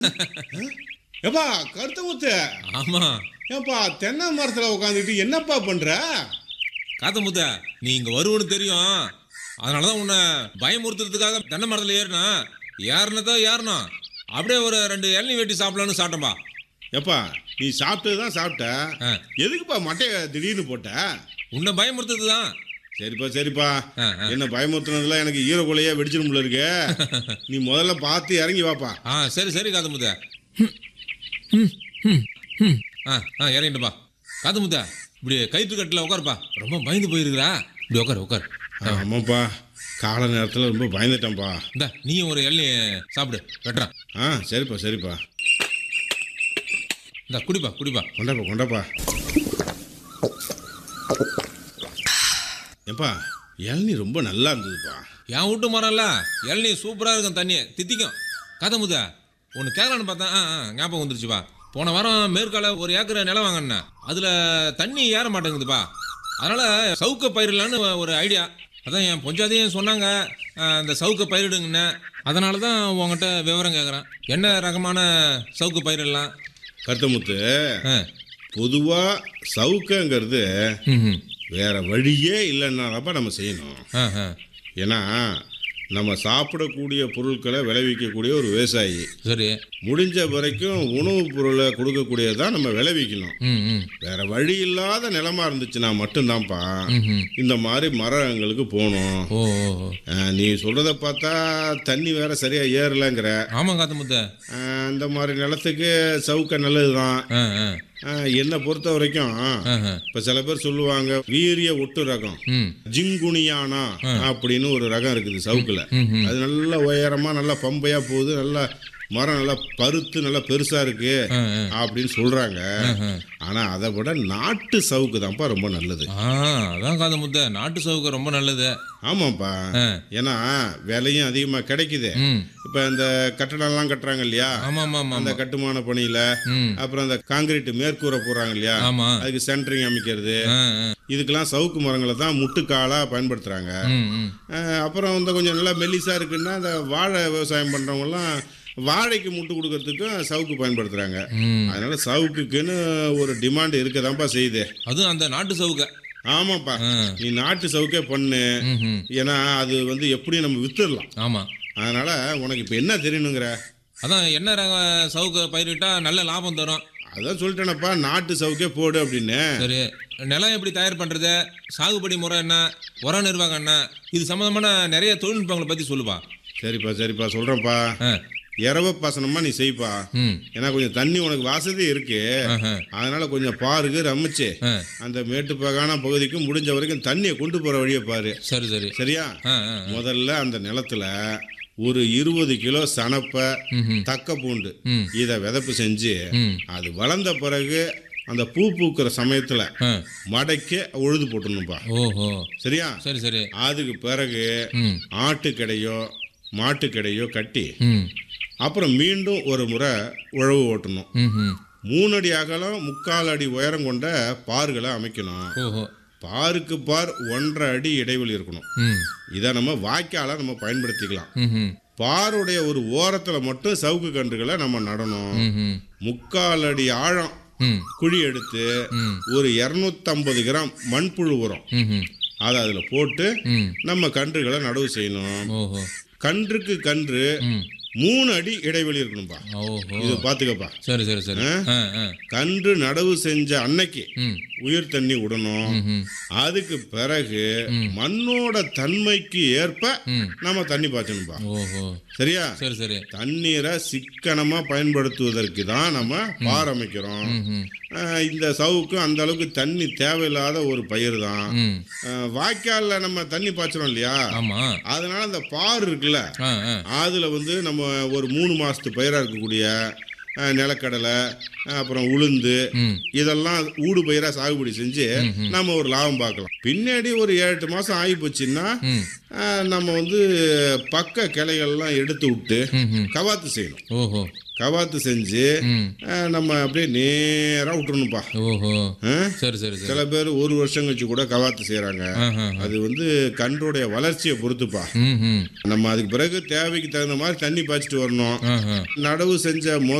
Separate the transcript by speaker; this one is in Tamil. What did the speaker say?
Speaker 1: ஏப்பா கருத்த முத்து
Speaker 2: ஆமா
Speaker 1: ஏப்பா தென்னை மரத்துல உட்காந்துட்டு என்னப்பா பண்ற
Speaker 2: காத்த முத்த நீ இங்க வருவன்னு தெரியும் அதனாலதான் உன்னை பயமுறுத்துறதுக்காக தென்னை மரத்துல ஏறினா ஏறினதோ ஏறணும் அப்படியே ஒரு ரெண்டு இளநீ வெட்டி சாப்பிடலாம்னு சாப்பிட்டேன்பா
Speaker 1: ஏப்பா நீ சாப்பிட்டது தான் சாப்பிட்ட
Speaker 2: ஆ.
Speaker 1: எதுக்குப்பா மட்டைய திடீர்னு போட்ட
Speaker 2: உன்னை பயமுறுத்துறது தான்
Speaker 1: சரிப்பா சரிப்பா
Speaker 2: ஆ, ஆ.
Speaker 1: என்ன பயமுறுத்துனதுல எனக்கு ஈரக்குலையே வெடிச்சிருமுல இருக்கு நீ முதல்ல பார்த்து இறங்கி வாப்பா
Speaker 2: ஆ சரி சரி காத்து முத்த ஆ ஆ இறங்கிட்டுப்பா காத்து முத்த இப்படி கயிற்று கட்டில் உட்காருப்பா ரொம்ப பயந்து போயிருக்கிறா இப்படி உட்காரு உட்காரு
Speaker 1: ஆமாப்பா கால நேரத்தில் ரொம்ப பயந்துட்டேன்ப்பா
Speaker 2: இந்த நீயும் ஒரு இளநீ சாப்பிடு வெட்டுறான்
Speaker 1: ஆ சரிப்பா சரிப்பா
Speaker 2: இந்த குடிப்பா குடிப்பா
Speaker 1: கொண்டாப்பா கொண்டாப்பா ஏப்பா இளநீ ரொம்ப நல்லா இருந்ததுப்பா
Speaker 2: என் வீட்டு மரம்ல இளநீ சூப்பராக இருக்கும் தண்ணி தித்திக்கும் கதை முத ஒன்று கேட்கலான்னு பார்த்தேன் ஆ ஆ ஞாபகம் வந்துருச்சுப்பா போன வாரம் மேற்கால ஒரு ஏக்கர் நிலம் வாங்கினேன் அதில் தண்ணி ஏற மாட்டேங்குதுப்பா அதனால் சவுக்க பயிரிடலான்னு ஒரு ஐடியா அதான் என் பொஞ்சாதையும் சொன்னாங்க ஆ, இந்த சவுக்க பயிரிடுங்கண்ணே அதனால தான் உங்ககிட்ட விவரம் கேட்குறேன் என்ன ரகமான சவுக்கு பயிரிடலாம்
Speaker 1: கருத்தமுத்து
Speaker 2: ஆ
Speaker 1: பொதுவாக சவுக்கங்கிறது
Speaker 2: ம் ம்
Speaker 1: வேற வழியே இல்லைன்னாப்பா நம்ம செய்யணும்
Speaker 2: ஆ ஆ
Speaker 1: ஏன்னா நம்ம சாப்பிடக்கூடிய பொருட்களை விளைவிக்கக்கூடிய ஒரு விவசாயி
Speaker 2: சரி
Speaker 1: முடிஞ்ச வரைக்கும் உணவுப் பொருளை கொடுக்கக்கூடியதான் நம்ம விளைவிக்கணும்
Speaker 2: ம் ம்
Speaker 1: வேற வழி இல்லாத நிலமா இருந்துச்சுன்னா மட்டும்தான்ப்பா
Speaker 2: ம் ம்
Speaker 1: இந்த மாதிரி மரங்களுக்கு போகணும்
Speaker 2: ஓ ஓ ஓ
Speaker 1: அஹ், நீ சொல்றத பார்த்தா தண்ணி வேற சரியா ஏறலைங்கிற
Speaker 2: ஆமாம் காத்து முத்த
Speaker 1: அஹ், இந்த மாதிரி நிலத்துக்கு சவுக்க நல்லதுதான்
Speaker 2: ஆ ஆ
Speaker 1: அஹ், என்னை பொறுத்த வரைக்கும்
Speaker 2: ஆ ஆ
Speaker 1: இப்ப சில பேர் சொல்லுவாங்க வீரிய ஒட்டு ரகம்
Speaker 2: ம்
Speaker 1: ஜிங்குனியானா அப்படின்னு ஒரு ரகம் இருக்குது சவுக்குல
Speaker 2: ம் ம்
Speaker 1: அது நல்ல உயரமா நல்லா பம்பையா போகுது நல்லா மரம் நல்லா பருத்து நல்லா பெருசா இருக்கு
Speaker 2: ஆ ஆ
Speaker 1: அப்படின்னு சொல்றாங்க
Speaker 2: ஆ.
Speaker 1: ஆனா அதை விட நாட்டு சவுக்கு தான்ப்பா ரொம்ப நல்லது
Speaker 2: ஆ அதான் காது முத்த நாட்டு சவுக்கு ரொம்ப நல்லது
Speaker 1: ஆமாப்பா
Speaker 2: ஆ.
Speaker 1: ஏன்னா விலையும் அதிகமா கிடைக்குது
Speaker 2: ம்
Speaker 1: இப்ப இந்த கட்டடம்லாம் கட்டுறாங்க இல்லையா
Speaker 2: ஆமா ஆமா ஆமா
Speaker 1: அந்த கட்டுமான பணியில
Speaker 2: ம்
Speaker 1: அப்புறம் அந்த காங்கிரீட் மேற்கூரை போடுறாங்க இல்லையா
Speaker 2: ஆமா
Speaker 1: அதுக்கு சென்டரிங் அமைக்கிறது
Speaker 2: ஆ ஆ
Speaker 1: இதுக்கெல்லாம் சவுக்கு மரங்களை தான் முட்டுக்காலா பயன்படுத்துறாங்க
Speaker 2: ம் ம்
Speaker 1: அஹ் அப்புறம் வந்து கொஞ்சம் நல்லா மெல்லிசா இருக்குன்னா அந்த வாழை விவசாயம் பண்றவங்கலாம் வாழைக்கு முட்டு கொடுக்கறதுக்கும் சவுக்கு பயன்படுத்துறாங்க
Speaker 2: ம்
Speaker 1: அதனால சவுக்குக்குன்னு ஒரு டிமாண்ட் இருக்கதான்ப்பா செய்யுது
Speaker 2: அதுவும் அந்த நாட்டு சவுக்க
Speaker 1: ஆமாப்பா
Speaker 2: ஆ
Speaker 1: நீ நாட்டு சவுக்கே பண்ணு
Speaker 2: ம் ம்
Speaker 1: ஏன்னா அது வந்து எப்படியும் நம்ம வித்துடலாம்
Speaker 2: ஆமா
Speaker 1: அதனால உனக்கு இப்போ என்ன தெரியணுங்கிற
Speaker 2: அதான் என்ன ரக சவுக்கு பயிரிட்டா நல்ல லாபம் தரும்
Speaker 1: அதான் சொல்லிட்டேனப்பா நாட்டு சவுக்கே போடு அப்படின்னு
Speaker 2: சரி நிலம் எப்படி தயார் பண்றது சாகுபடி முறை என்ன உர நிர்வாகம் என்ன இது சம்மந்தமான நிறைய தொழில்நுட்பங்களை பத்தி சொல்லுப்பா
Speaker 1: சரிப்பா சரிப்பா சொல்றேன்ப்பா
Speaker 2: ஆ
Speaker 1: இரவ பாசனமா நீ செய்ப்பா
Speaker 2: ம்
Speaker 1: ஏன்னா கொஞ்சம் தண்ணி உனக்கு வசதி இருக்கு
Speaker 2: ஆஹா.
Speaker 1: அதனால கொஞ்சம் பாருக்கு ரமிச்சு
Speaker 2: ஆ
Speaker 1: அந்த மேட்டுப்பாகான பகுதிக்கு முடிஞ்ச வரைக்கும் தண்ணியை கொண்டு போற வழியை பாரு
Speaker 2: சரி சரி
Speaker 1: சரியா
Speaker 2: ஆ ஆ
Speaker 1: முதல்ல அந்த நிலத்துல ஒரு இருபது கிலோ சனப்பை
Speaker 2: ம் ம்
Speaker 1: தக்க பூண்டு
Speaker 2: ம்
Speaker 1: இதை விதப்பு செஞ்சு
Speaker 2: ம்
Speaker 1: அது வளர்ந்த பிறகு அந்த பூ பூக்கிற சமயத்துல
Speaker 2: ஆ
Speaker 1: மடக்கி உழுது போட்டுணும்பா
Speaker 2: ஓஹோ
Speaker 1: சரியா
Speaker 2: சரி சரி
Speaker 1: அதுக்கு பிறகு
Speaker 2: ம்
Speaker 1: ஆட்டுக்கடையோ மாட்டுக்கடையோ கட்டி
Speaker 2: ம்
Speaker 1: அப்புறம் மீண்டும் ஒரு முறை உழவு ஓட்டணும்
Speaker 2: ம் ம்
Speaker 1: மூணு அடி அகலம் முக்கால் அடி உயரம் கொண்ட பார்களை அமைக்கணும்
Speaker 2: ஓஹோ
Speaker 1: பாருக்கு பார் ஒன்றரை அடி இடைவெளி இருக்கணும்
Speaker 2: ம்
Speaker 1: இதை நம்ம வாய்க்கால நம்ம பயன்படுத்திக்கலாம்
Speaker 2: ம் ம்
Speaker 1: பாருடைய ஒரு ஓரத்தில் மட்டும் சவுக்கு கன்றுகளை நம்ம நடணும்
Speaker 2: ம் ம்
Speaker 1: முக்கால் அடி ஆழம்
Speaker 2: ம்
Speaker 1: குழி எடுத்து
Speaker 2: ம்
Speaker 1: ஒரு இரநூத்தம்பது கிராம் மண்புழு உரம்
Speaker 2: ம் ம்
Speaker 1: அதை அதில் போட்டு
Speaker 2: ம்
Speaker 1: நம்ம கன்றுகளை நடவு செய்யணும்
Speaker 2: ஓஹோ
Speaker 1: கன்றுக்கு கன்று
Speaker 2: ம்
Speaker 1: மூணு அடி இடைவெளி இருக்கணும்பா
Speaker 2: ஓஹோ
Speaker 1: இது பார்த்துக்கப்பா
Speaker 2: சரி சரி சரி ஆ ஆ
Speaker 1: கன்று நடவு செஞ்ச அன்னைக்கு
Speaker 2: ம்
Speaker 1: உயிர் தண்ணி விடணும்
Speaker 2: ம் ம்
Speaker 1: அதுக்கு பிறகு மண்ணோட தன்மைக்கு ஏற்ப
Speaker 2: ம்
Speaker 1: நம்ம தண்ணி பாய்ச்சணும்பா
Speaker 2: ஓஹோ
Speaker 1: சரியா
Speaker 2: சரி சரி
Speaker 1: தண்ணீரை சிக்கனமா பயன்படுத்துவதற்கு தான் நம்ம பார் அமைக்கிறோம்
Speaker 2: ம் ம்
Speaker 1: அஹ் இந்த சவுக்கு அந்த அளவுக்கு தண்ணி தேவையில்லாத ஒரு பயிர் தான்
Speaker 2: ம்
Speaker 1: அஹ் வாய்க்கால்ல நம்ம தண்ணி பாய்ச்சறோம் இல்லையா
Speaker 2: ஆமா
Speaker 1: அதனால அந்த பார் இருக்குல்ல
Speaker 2: ஆ ஆ
Speaker 1: அதுல வந்து நம்ம ஒரு மூணு மாசத்து பயிரா இருக்கக்கூடிய அஹ், நிலக்கடலை அப்புறம் உளுந்து
Speaker 2: ம்
Speaker 1: இதெல்லாம் ஊடு பயிராக சாகுபடி செஞ்சு நம்ம ஒரு லாபம் பார்க்கலாம் பின்னாடி ஒரு ஏழு எட்டு மாதம் ஆகி போச்சுன்னா
Speaker 2: ம்
Speaker 1: அஹ், நம்ம வந்து பக்க கிளைகள்லாம் எடுத்து விட்டு
Speaker 2: ம் ம்
Speaker 1: கவாத்து செய்யணும்
Speaker 2: ஓஹோ
Speaker 1: கவாத்து செஞ்சு
Speaker 2: ம்
Speaker 1: அஹ், நம்ம அப்படியே நேராக விட்டுறணும்ப்பா
Speaker 2: ஓஹோ
Speaker 1: அஹ்?
Speaker 2: சரி சரி சரி
Speaker 1: சில பேர் ஒரு வருஷம் கழிச்சு கூட கவாத்து செய்கிறாங்க
Speaker 2: ஆஹா
Speaker 1: அது வந்து கன்றுடைய வளர்ச்சியை பொறுத்துப்பா
Speaker 2: ம் ம்
Speaker 1: நம்ம அதுக்கு பிறகு தேவைக்கு தகுந்த மாதிரி தண்ணி பாய்ச்சிட்டு வரணும்
Speaker 2: ஆஹா
Speaker 1: நடவு செஞ்ச